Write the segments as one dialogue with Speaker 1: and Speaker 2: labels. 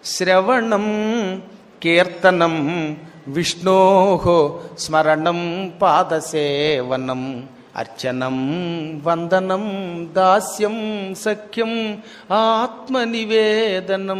Speaker 1: శ్రవణం కీర్తనం విష్ణో స్మరణం పాదసేవనం అర్చనం వందనం దాస్యం సఖ్యం ఆత్మనివేదనం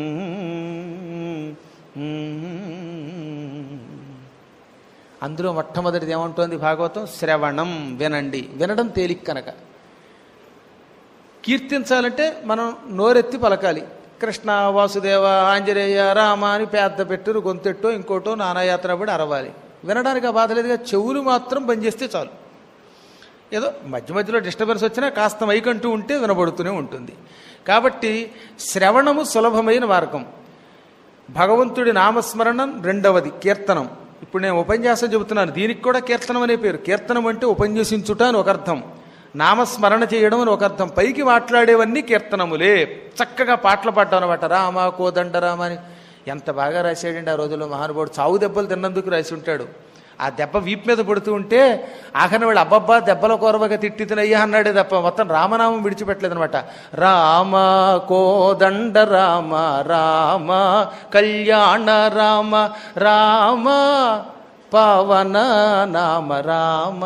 Speaker 1: అందులో మొట్టమొదటిది ఏమంటోంది భాగవతం శ్రవణం వినండి వినడం తేలిక కనుక కీర్తించాలంటే మనం నోరెత్తి పలకాలి కృష్ణ వాసుదేవ ఆంజనేయ రామ అని పెద్ద పెట్టురు గొంతెట్టో ఇంకోటో నానాయాత్ర పడి అరవాలి వినడానికి ఆ బాధ లేదుగా చెవులు మాత్రం బంద్ చేస్తే చాలు ఏదో మధ్య మధ్యలో డిస్టర్బెన్స్ వచ్చినా కాస్త మైకంటూ ఉంటే వినబడుతూనే ఉంటుంది కాబట్టి శ్రవణము సులభమైన మార్గం భగవంతుడి నామస్మరణం రెండవది కీర్తనం ఇప్పుడు నేను ఉపన్యాసం చెబుతున్నాను దీనికి కూడా కీర్తనం అనే పేరు కీర్తనం అంటే ఉపన్యసించుట అని ఒక అర్థం నామస్మరణ చేయడం అని ఒక అర్థం పైకి మాట్లాడేవన్నీ కీర్తనములే చక్కగా పాటలు పాడటం అనమాట రామ కోదండ రామ అని ఎంత బాగా రాశాడండి ఆ రోజుల్లో మహానుభావుడు చావు దెబ్బలు తిన్నందుకు రాసి ఉంటాడు ఆ దెబ్బ వీపు మీద పడుతూ ఉంటే ఆఖరిన వాళ్ళు అబ్బబ్బా దెబ్బల కోరవగా తిట్టి తినయ్యా అన్నాడే తప్ప మొత్తం రామనామం విడిచిపెట్టలేదు అనమాట రామ కోదండ రామ రామ కళ్యాణ రామ రామ పవన నామ రామ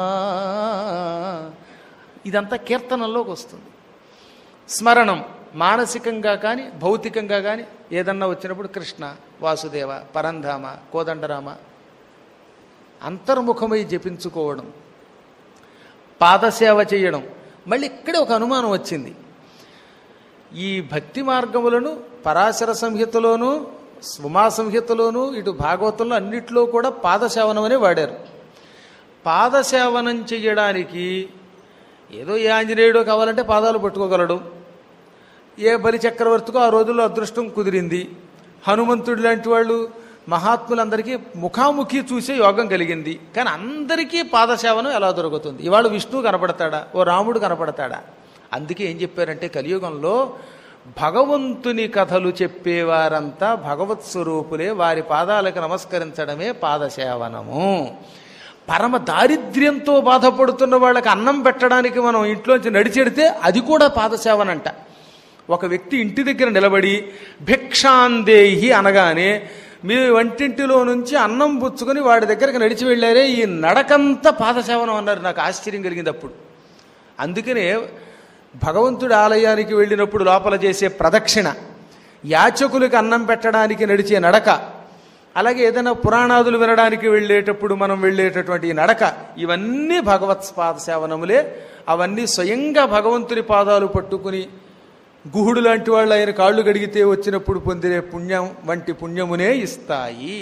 Speaker 1: ఇదంతా కీర్తనలోకి వస్తుంది స్మరణం మానసికంగా కానీ భౌతికంగా కానీ ఏదన్నా వచ్చినప్పుడు కృష్ణ వాసుదేవ పరంధామ కోదండరామ అంతర్ముఖమై జపించుకోవడం పాదసేవ చేయడం మళ్ళీ ఇక్కడే ఒక అనుమానం వచ్చింది ఈ భక్తి మార్గములను పరాశర సంహితలోను ఉమా సంహితలోను ఇటు భాగవతంలో అన్నిట్లో కూడా పాదసేవనం అనే వాడారు పాదసేవనం చెయ్యడానికి ఏదో ఏ ఆంజనేయుడో కావాలంటే పాదాలు పట్టుకోగలడు ఏ బలి చక్రవర్తికో ఆ రోజుల్లో అదృష్టం కుదిరింది హనుమంతుడు లాంటి వాళ్ళు మహాత్ములందరికీ ముఖాముఖి చూసే యోగం కలిగింది కానీ అందరికీ పాదసేవనం ఎలా దొరుకుతుంది ఇవాళ విష్ణువు కనపడతాడా ఓ రాముడు కనపడతాడా అందుకే ఏం చెప్పారంటే కలియుగంలో భగవంతుని కథలు చెప్పేవారంతా భగవత్ స్వరూపులే వారి పాదాలకు నమస్కరించడమే పాదసేవనము పరమ దారిద్ర్యంతో బాధపడుతున్న వాళ్ళకి అన్నం పెట్టడానికి మనం ఇంట్లోంచి నడిచెడితే అది కూడా పాదసేవనంట ఒక వ్యక్తి ఇంటి దగ్గర నిలబడి భిక్షాందేహి అనగానే మీ వంటింటిలో నుంచి అన్నం పుచ్చుకొని వాడి దగ్గరికి నడిచి వెళ్ళారే ఈ నడకంతా పాదసేవనం అన్నారు నాకు ఆశ్చర్యం కలిగింది అప్పుడు అందుకనే భగవంతుడి ఆలయానికి వెళ్ళినప్పుడు లోపల చేసే ప్రదక్షిణ యాచకులకు అన్నం పెట్టడానికి నడిచే నడక అలాగే ఏదైనా పురాణాదులు వినడానికి వెళ్ళేటప్పుడు మనం వెళ్ళేటటువంటి ఈ నడక ఇవన్నీ భగవత్ పాద సేవనములే అవన్నీ స్వయంగా భగవంతుని పాదాలు పట్టుకుని గుహుడు లాంటి వాళ్ళు ఆయన కాళ్ళు గడిగితే వచ్చినప్పుడు పొందిన పుణ్యం వంటి పుణ్యమునే ఇస్తాయి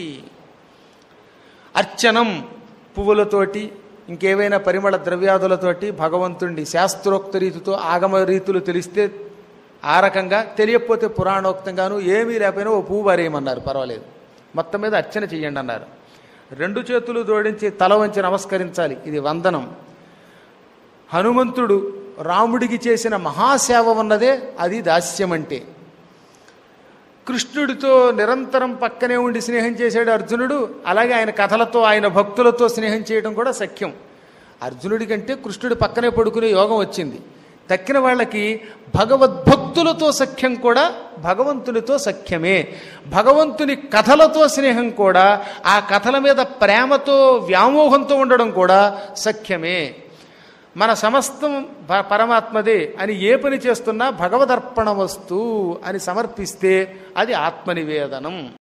Speaker 1: అర్చనం పువ్వులతోటి ఇంకేవైనా పరిమళ ద్రవ్యాదులతోటి భగవంతుణ్ణి శాస్త్రోక్త రీతితో ఆగమ రీతులు తెలిస్తే ఆ రకంగా తెలియకపోతే పురాణోక్తంగాను ఏమీ లేకపోయినా ఓ పువ్వు వారేయమన్నారు పర్వాలేదు మొత్తం మీద అర్చన చెయ్యండి అన్నారు రెండు చేతులు జోడించి తల వంచి నమస్కరించాలి ఇది వందనం హనుమంతుడు రాముడికి చేసిన మహాసేవ ఉన్నదే అది దాస్యం అంటే కృష్ణుడితో నిరంతరం పక్కనే ఉండి స్నేహం చేశాడు అర్జునుడు అలాగే ఆయన కథలతో ఆయన భక్తులతో స్నేహం చేయడం కూడా సఖ్యం అర్జునుడి కంటే కృష్ణుడి పక్కనే పడుకునే యోగం వచ్చింది తక్కిన వాళ్ళకి భగవద్భక్తులతో సఖ్యం కూడా భగవంతునితో సఖ్యమే భగవంతుని కథలతో స్నేహం కూడా ఆ కథల మీద ప్రేమతో వ్యామోహంతో ఉండడం కూడా సఖ్యమే మన సమస్తం ప- పరమాత్మదే అని ఏ పని చేస్తున్నా భగవదర్పణ వస్తు అని సమర్పిస్తే అది ఆత్మనివేదనం